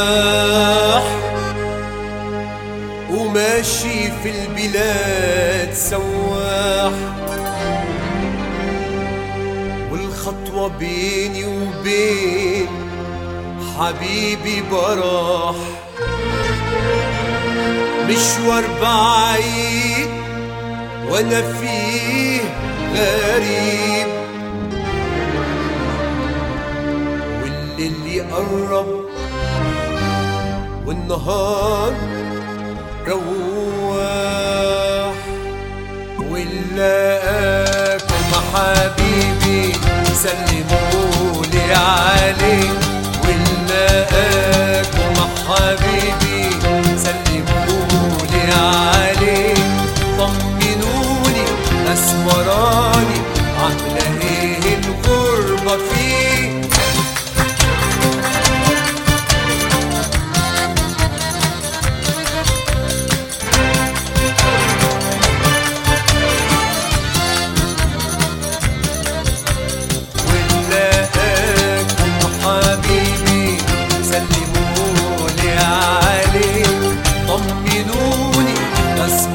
سواح وماشي في البلاد سواح والخطوة بيني وبين حبيبي براح مشوار بعيد وانا فيه غريب والليل يقرب والنهار رواح ولاقاكم حبيبي سلمولي عليه ولاقاكم حبيبي سلمولي عليه طمنوني اسمراني عامله ايه الغربه فيه ولاقاكم حبيبي سلمولي عليه طمنوني بس